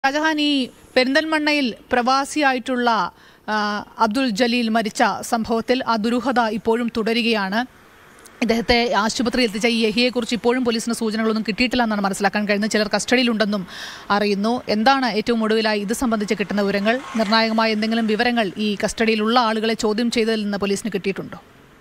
ഷാജഹാൻ ഈ പെരിന്തൽമണ്ണയിൽ പ്രവാസിയായിട്ടുള്ള ആ, അബ്ദുൽ ജലീൽ മരിച്ച സംഭവത്തിൽ ആ ദുരൂഹത ഇപ്പോഴും തുടരുകയാണ് ഇദ്ദേഹത്തെ ആശുപത്രിയിൽ എത്തിച്ച ഈ യഹിയെക്കുറിച്ച് ഇപ്പോഴും പോലീസിന് സൂചനകളൊന്നും കിട്ടിയിട്ടില്ല എന്നാണ് മനസ്സിലാക്കാൻ കഴിയുന്നത് ചിലർ കസ്റ്റഡിയിലുണ്ടെന്നും അറിയുന്നു എന്താണ് ഏറ്റവും ഒടുവിലായി ഇത് സംബന്ധിച്ച് കിട്ടുന്ന വിവരങ്ങൾ നിർണായകമായ എന്തെങ്കിലും വിവരങ്ങൾ ഈ കസ്റ്റഡിയിലുള്ള ആളുകളെ ചോദ്യം ചെയ്തതിൽ നിന്ന് പോലീസിന് കിട്ടിയിട്ടുണ്ടോ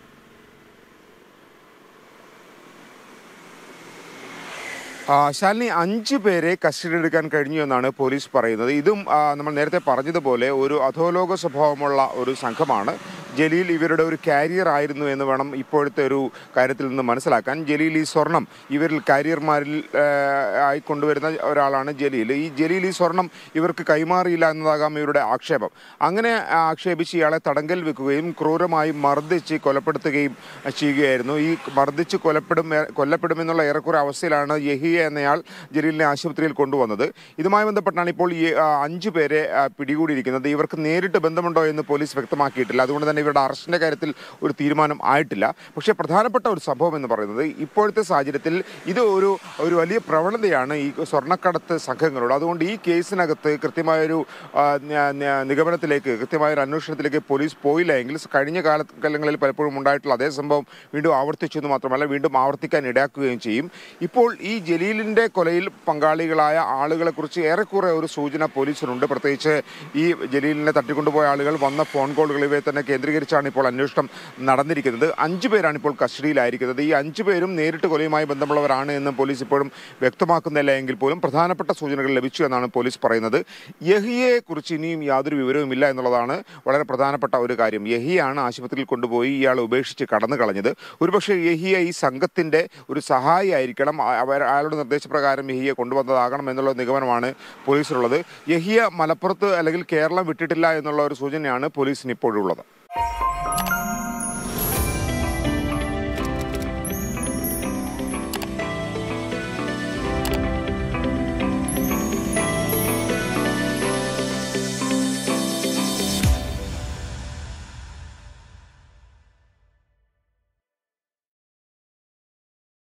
ആ, ശാലിനി അഞ്ചു പേരെ കസ്റ്റഡി എടുക്കാൻ കഴിഞ്ഞു എന്നാണ് പോലീസ് പറയുന്നത് ഇതും ആ, നമ്മൾ നേരത്തെ പറഞ്ഞതുപോലെ ഒരു അധോലോക സ്വഭാവമുള്ള ഒരു സംഘമാണ് ജലീൽ ഇവരുടെ ഒരു കാരിയർ ആയിരുന്നു എന്ന് വേണം ഇപ്പോഴത്തെ ഒരു കാര്യത്തിൽ നിന്ന് മനസ്സിലാക്കാൻ ജലീൽ ഈ സ്വർണം ഇവരിൽ കാരിയർമാരിൽ ആ, ആയി കൊണ്ടുവരുന്ന ഒരാളാണ് ജലീൽ ഈ ജലീൽ ഈ സ്വർണം ഇവർക്ക് കൈമാറിയില്ല എന്നതാകാം ഇവരുടെ ആക്ഷേപം അങ്ങനെ ആക്ഷേപിച്ച് ഇയാളെ തടങ്കൽ വെക്കുകയും ക്രൂരമായി മർദ്ദിച്ച് കൊലപ്പെടുത്തുകയും ചെയ്യുകയായിരുന്നു ഈ മർദ്ദിച്ച് കൊലപ്പെടും കൊല്ലപ്പെടുമെന്നുള്ള ഏറെക്കുറെ അവസ്ഥയിലാണ് യഹിയ എന്നയാൾ ജലീലിനെ ആശുപത്രിയിൽ കൊണ്ടുവന്നത് ഇതുമായി ബന്ധപ്പെട്ടാണ് ഇപ്പോൾ ഈ ആ, അഞ്ചു പേരെ ആ, പിടികൂടിയിരിക്കുന്നത് ഇവർക്ക് നേരിട്ട് ബന്ധമുണ്ടോ എന്ന് പോലീസ് വ്യക്തമാക്കിയിട്ടില്ല അതുകൊണ്ട് തന്നെ ഇവരുടെ അറസ്റ്റിന്റെ കാര്യത്തിൽ ഒരു തീരുമാനം ആയിട്ടില്ല പക്ഷേ പ്രധാനപ്പെട്ട ഒരു സംഭവം എന്ന് പറയുന്നത് ഇപ്പോഴത്തെ സാഹചര്യത്തിൽ ഇത് ഒരു ഒരു വലിയ പ്രവണതയാണ് ഈ സ്വർണ്ണക്കടത്ത് സംഘങ്ങളോട് അതുകൊണ്ട് ഈ കേസിനകത്ത് കൃത്യമായൊരു ആ, ന- ന- നിഗമനത്തിലേക്ക് കൃത്യമായൊരു അന്വേഷണത്തിലേക്ക് പോലീസ് പോയില്ല എങ്കിൽ കഴിഞ്ഞ കാലങ്ങളിൽ പലപ്പോഴും ഉണ്ടായിട്ടുള്ള അതേ സംഭവം വീണ്ടും ആവർത്തിച്ചു എന്ന് മാത്രമല്ല വീണ്ടും ആവർത്തിക്കാൻ ഇടയാക്കുകയും ചെയ്യും ഇപ്പോൾ ഈ ജലീലിന്റെ കൊലയിൽ പങ്കാളികളായ ആളുകളെ കുറിച്ച് ഏറെക്കുറെ ഒരു സൂചന പോലീസിനുണ്ട് പ്രത്യേകിച്ച് ഈ ജലീലിനെ തട്ടിക്കൊണ്ടുപോയ ആളുകൾ വന്ന ഫോൺ കോളുകൾ ഇവയെ തന്നെ കേന്ദ്രീകരിച്ചാണ് ഇപ്പോൾ അന്വേഷണം നടന്നിരിക്കുന്നത് അഞ്ചു പേരാണ് ഇപ്പോൾ കസ്റ്റഡിയിലായിരിക്കുന്നത് ഈ അഞ്ചു പേരും നേരിട്ട് കൊലയുമായി ബന്ധമുള്ളവരാണ് എന്ന് പോലീസ് ഇപ്പോഴും വ്യക്തമാക്കുന്നില്ല എങ്കിൽ പോലും പ്രധാനപ്പെട്ട സൂചനകൾ ലഭിച്ചു എന്നാണ് പോലീസ് പറയുന്നത് യഹിയെ കുറിച്ച് ഇനിയും യാതൊരു വിവരവും ഇല്ല എന്നുള്ളതാണ് വളരെ പ്രധാനപ്പെട്ട ഒരു കാര്യം യഹിയാണ് ആശുപത്രിയിൽ കൊണ്ടുപോയി ഇയാളെ ഉപേക്ഷിച്ച് കടന്നു കളഞ്ഞത് ഒരുപക്ഷെ യഹിയ ഈ സംഘത്തിന്റെ ഒരു സഹായി ആയിരിക്കണം ആ- അവർ അയാളുടെ നിർദ്ദേശപ്രകാരം യഹിയെ കൊണ്ടുവന്നതാകണം എന്നുള്ള നിഗമനമാണ് പോലീസിനുള്ളത് യഹിയ മലപ്പുറത്ത് അല്ലെങ്കിൽ കേരളം വിട്ടിട്ടില്ല എന്നുള്ള ഒരു സൂചനയാണ് പോലീസിന് ഇപ്പോഴുള്ളത്